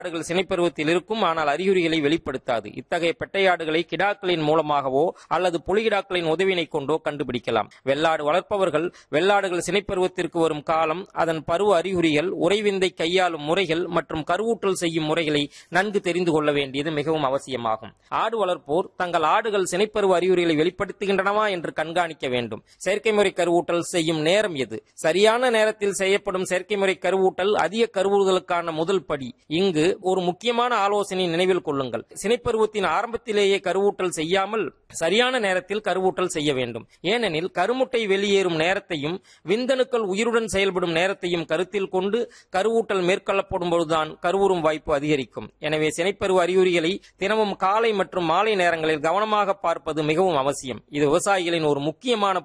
ஆடுகள் சினைப்பருவத்தில் இருக்கும் ஆனால் அறிகுறிகளை வெளிப்படுத்தாது இத்தகைய பெட்டையாடுகளை கிடாக்களின் மூலமாகவோ அல்லது புலிகிடாக்களின் உதவினை கொண்டோ கண்டுபிடிக்கலாம் வெள்ளாடு வளர்ப்பவர்கள் வெள்ளாடுகள் சினைப்பருவத்திற்கு வரும் காலம் அதன் பருவ அறிகுறிகள் உறைவிந்தை கையாளும் முறைகள் மற்றும் கருவூட்டல் செய்யும் முறைகளை நன்கு தெரிந்து கொள்ள வேண்டியது மிகவும் அவசியமாகும் ஆடு வளர்ப்போர் தங்கள் ஆடுகள் சினைப்பருவ அறிகுறிகளை வெளிப்படுத்துகின்றனவா என்று கண்காணிக்க வேண்டும் செயற்கை முறை கருவூட்டல் செய்யும் நேரம் எது சரியான நேரத்தில் செய்யப்படும் செயற்கை முறை கருவூட்டல் அதிக கருவுறுதலுக்கான முதல் படி இங்கு ஒரு முக்கியமான ஆலோசனை நினைவில் கொள்ளுங்கள் சினைப்பருவத்தின் ஆரம்பத்திலேயே கருவூட்டல் செய்யாமல் சரியான நேரத்தில் கருவூட்டல் செய்ய வேண்டும் ஏனெனில் கருமுட்டை வெளியேறும் நேரத்தையும் விந்தணுக்கள் உயிருடன் செயல்படும் நேரத்தையும் கருத்தில் கொண்டு கருவூட்டல் மேற்கொள்ளப்படும் பொழுதுதான் கருவுறும் வாய்ப்பு அதிகரிக்கும் எனவே சினைப்பருவ அறிகுறிகளை தினமும் காலை மற்றும் மாலை நேரங்களில் கவனமாக பார்ப்பது மிகவும் அவசியம் இது விவசாயிகளின் ஒரு முக்கியமான